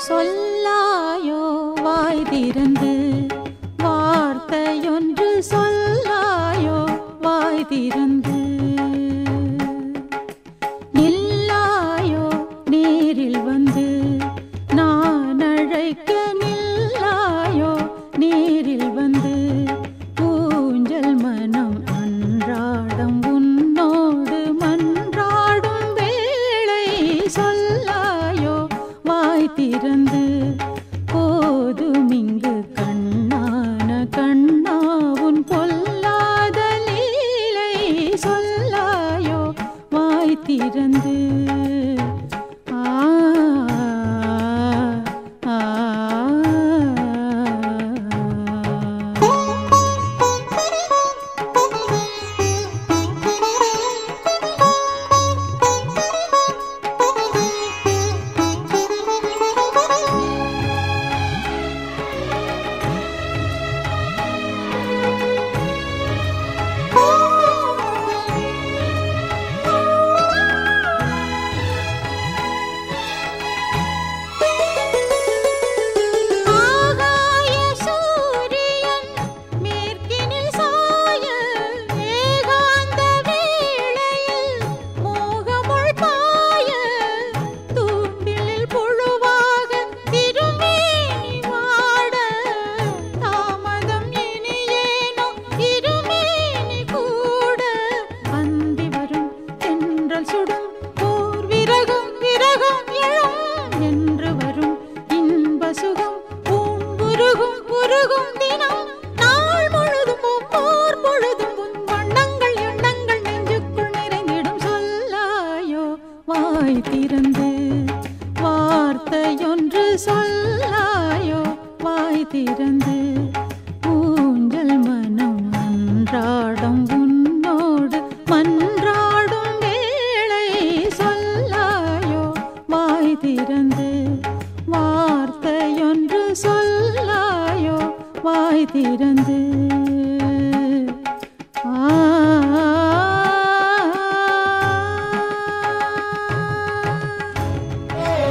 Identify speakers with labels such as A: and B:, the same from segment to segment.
A: சொல்லாயோ வாய் திறந்து வார்த்தையொன்று சொல்லாயோ வாய் திறந்து நில்லாயோ நேரில் வந்து நான் அழைக்க நில்லாயோ நேரில் வந்து ஊஞ்சல் மனம் அன்றாடம் உன்னோடு மன்றாடும் வேளை சொல்லாயோ வாய் திறந்து போதும் இங்கு கண்ணான கண்ணா உன் பொல்லாத லீலை சொல்லாயோ வாய் திறந்து ஆ ஆ, ஆகாய சூரியன் மேற்கினில் சாய ஏகாந்த வேளையில் மோகமுள் பாய தூண்டிலில் புழுவாக திருமேனி வாட தாமதம் இனியேனோ இருமேனி கூட அந்தி வரும் தென்றல் சுடும் போர் விரகம் விரகம் எழும் என்று வரும் இன்ப சுகம் பூங்குருகும் உருகும் தினம் நாள் முழுதும் ஒவ்வொரு பொழுதும் உன் வண்ணங்கள் எண்ணங்கள் நெஞ்சுக்குள் நிறைந்திடும் சொல்லாயோ வாய் திறந்து வார்த்தையொன்று சொல்லாயோ வாய் திறந்து ஊஞ்சல் மனம் அன்றாடம் உன்னோடு மன்றாடும் வேளை சொல்லாயோ வாய் திறந்து வார்த்தையொன்று சொல்லாயோ வாய் திறந்து ஆ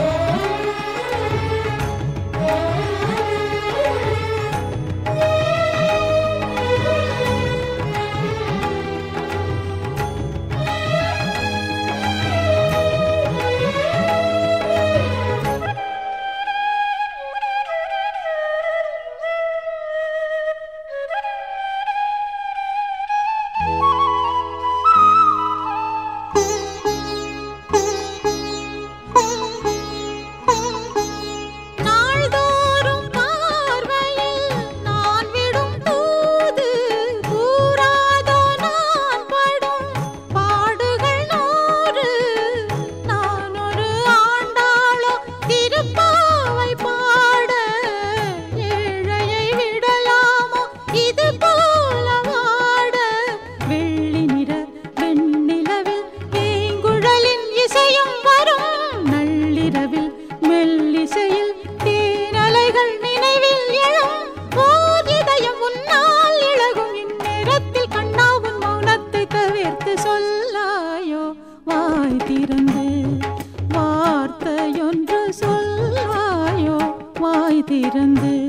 A: நாள்தோறும் பார்வையில் நான் விடும் தூது கூறாதோ நான் படும் பாடுகள் நூறு நான் ஒரு ஆண்டாளோ திருப்பாவை பாட ஏழையை விடலாமோ இது போல வாட வெள்ளி நிற வெண்ணிலவில் தேங்குழலின் இசையும் வரும் நள்ளிரவில் மெல்லிசையில் தேனலைகள் நினைவில் எழும் ஓர் இதயம் உன்னால் இழகும் இந்நேரத்தில் கண்ணா உன் மௌனத்தை தவிர்த்து சொல்லாயோ வாய் திறந்து வார்த்தையொன்று சொல்லாயோ வாய் திறந்து